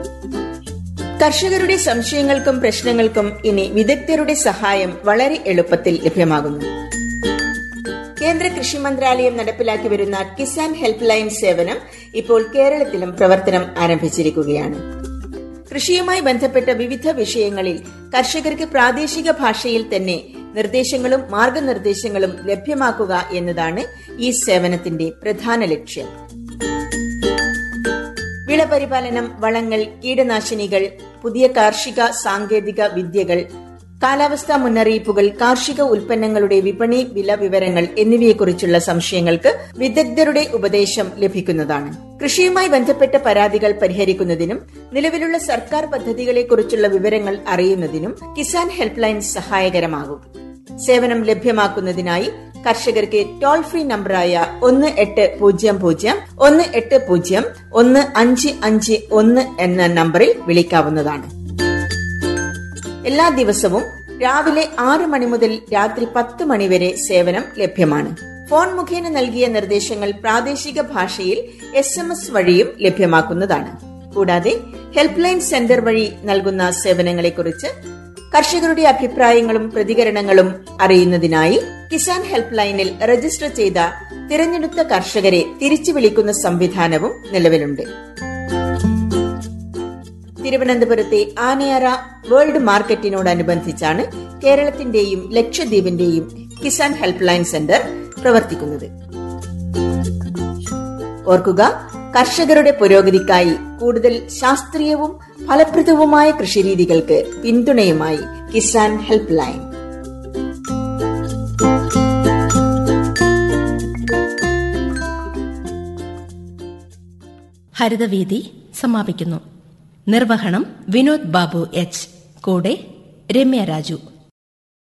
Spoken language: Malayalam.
കർഷകരുടെ സംശയങ്ങൾക്കും പ്രശ്നങ്ങൾക്കും ഇനി വിദഗ്ധരുടെ സഹായം വളരെ എളുപ്പത്തിൽ ലഭ്യമാകുന്നു കേന്ദ്ര കൃഷി മന്ത്രാലയം നടപ്പിലാക്കി വരുന്ന കിസാൻ ഹെൽപ്പ് ലൈൻ സേവനം ഇപ്പോൾ കേരളത്തിലും പ്രവർത്തനം ആരംഭിച്ചിരിക്കുകയാണ് കൃഷിയുമായി ബന്ധപ്പെട്ട വിവിധ വിഷയങ്ങളിൽ കർഷകർക്ക് പ്രാദേശിക ഭാഷയിൽ തന്നെ നിർദ്ദേശങ്ങളും മാർഗനിർദ്ദേശങ്ങളും ലഭ്യമാക്കുക എന്നതാണ് ഈ സേവനത്തിന്റെ പ്രധാന ലക്ഷ്യം വിളപരിപാലനം വളങ്ങൾ കീടനാശിനികൾ പുതിയ കാർഷിക സാങ്കേതിക വിദ്യകൾ കാലാവസ്ഥാ മുന്നറിയിപ്പുകൾ കാർഷിക ഉൽപ്പന്നങ്ങളുടെ വിപണി വില വിവരങ്ങൾ എന്നിവയെക്കുറിച്ചുള്ള സംശയങ്ങൾക്ക് വിദഗ്ധരുടെ ഉപദേശം ലഭിക്കുന്നതാണ് കൃഷിയുമായി ബന്ധപ്പെട്ട പരാതികൾ പരിഹരിക്കുന്നതിനും നിലവിലുള്ള സർക്കാർ പദ്ധതികളെക്കുറിച്ചുള്ള വിവരങ്ങൾ അറിയുന്നതിനും കിസാൻ ഹെൽപ്പ് ലൈൻ സഹായകരമാകും സേവനം ലഭ്യമാക്കുന്നതിനായി കർഷകർക്ക് ടോൾ ഫ്രീ നമ്പറായ ഒന്ന് എട്ട് പൂജ്യം പൂജ്യം ഒന്ന് എട്ട് പൂജ്യം ഒന്ന് അഞ്ച് അഞ്ച് ഒന്ന് എന്ന നമ്പറിൽ വിളിക്കാവുന്നതാണ് എല്ലാ ദിവസവും രാവിലെ ആറ് മണി മുതൽ രാത്രി പത്ത് മണി വരെ സേവനം ലഭ്യമാണ് ഫോൺ മുഖേന നൽകിയ നിർദ്ദേശങ്ങൾ പ്രാദേശിക ഭാഷയിൽ എസ് എം എസ് വഴിയും ലഭ്യമാക്കുന്നതാണ് കൂടാതെ ഹെൽപ്പ് ലൈൻ സെന്റർ വഴി നൽകുന്ന സേവനങ്ങളെക്കുറിച്ച് കർഷകരുടെ അഭിപ്രായങ്ങളും പ്രതികരണങ്ങളും അറിയുന്നതിനായി കിസാൻ ഹെൽപ്പ് ലൈനിൽ രജിസ്റ്റർ ചെയ്ത തിരഞ്ഞെടുത്ത കർഷകരെ തിരിച്ചു വിളിക്കുന്ന സംവിധാനവും നിലവിലുണ്ട് തിരുവനന്തപുരത്തെ ആനയറ വേൾഡ് മാർക്കറ്റിനോടനുബന്ധിച്ചാണ് കേരളത്തിന്റെയും ലക്ഷദ്വീപിന്റെയും കിസാൻ ഹെൽപ്പ് ലൈൻ സെന്റർ പ്രവർത്തിക്കുന്നത് ഓർക്കുക കർഷകരുടെ പുരോഗതിക്കായി കൂടുതൽ ശാസ്ത്രീയവും ഫലപ്രദവുമായ കൃഷിരീതികൾക്ക് പിന്തുണയുമായി കിസാൻ ഹെൽപ്പ് ലൈൻ ഹരിതവീതി സമാപിക്കുന്നു നിർവഹണം വിനോദ് ബാബു എച്ച് കൂടെ രമ്യ രാജു